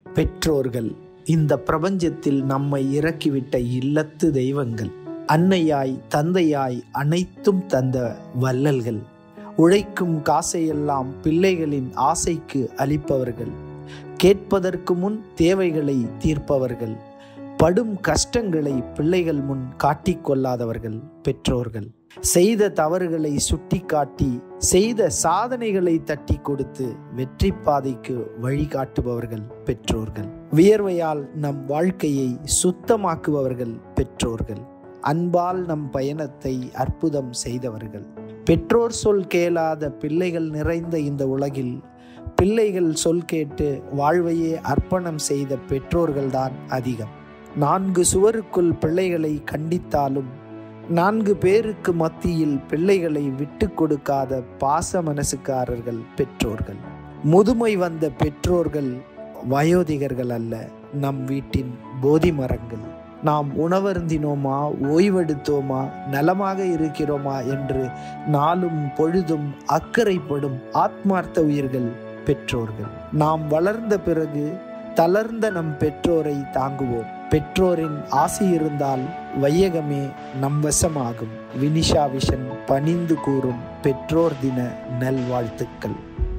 பெற்றோர்கள் இந்த பிரபஞ்சத்தில் நம்மை இறக்கிவிட்ட இல்லத்து தெய்வங்கள் அன்னையாய் தந்தையாய் அனைத்தும் தந்த வள்ளல்கள் உழைக்கும் காசையெல்லாம் பிள்ளைகளின் ஆசைக்கு அளிப்பவர்கள் கேட்பதற்கு முன் தேவைகளை தீர்ப்பவர்கள் படும் கஷ்டங்களை பிள்ளைகள் முன் காட்டிக்கொள்ளாதவர்கள் பெற்றோர்கள் செய்த தவறுகளை சுட்டிக்காட்டி செய்த சாதனைகளை தட்டி கொடுத்து வெற்றி பாதைக்கு வழிகாட்டுபவர்கள் பெற்றோர்கள் வியர்வையால் நம் வாழ்க்கையை சுத்தமாக்குபவர்கள் பெற்றோர்கள் அன்பால் நம் பயணத்தை அற்புதம் செய்தவர்கள் பெற்றோர் சொல் கேளாத பிள்ளைகள் நிறைந்த இந்த உலகில் பிள்ளைகள் சொல் கேட்டு வாழ்வையே அர்ப்பணம் செய்த பெற்றோர்கள்தான் அதிகம் நான்கு சுவருக்குள் பிள்ளைகளை கண்டித்தாலும் நான்கு பேருக்கு மத்தியில் பிள்ளைகளை விட்டு கொடுக்காத பாச மனசுக்காரர்கள் பெற்றோர்கள் முதுமை வந்த பெற்றோர்கள் வயோதிகர்கள் அல்ல நம் வீட்டின் போதி மரங்கள் நாம் உணவருந்தினோமா ஓய்வெடுத்தோமா நலமாக இருக்கிறோமா என்று நாளும் பொழுதும் அக்கறைப்படும் ஆத்மார்த்த உயிர்கள் பெற்றோர்கள் நாம் வளர்ந்த பிறகு தளர்ந்த நம் பெற்றோரை தாங்குவோம் பெற்றோரின் ஆசை இருந்தால் வையகமே நம் வசமாகும் வினிஷா விஷன் பணிந்து கூறும் பெற்றோர் தின நல்வாழ்த்துக்கள்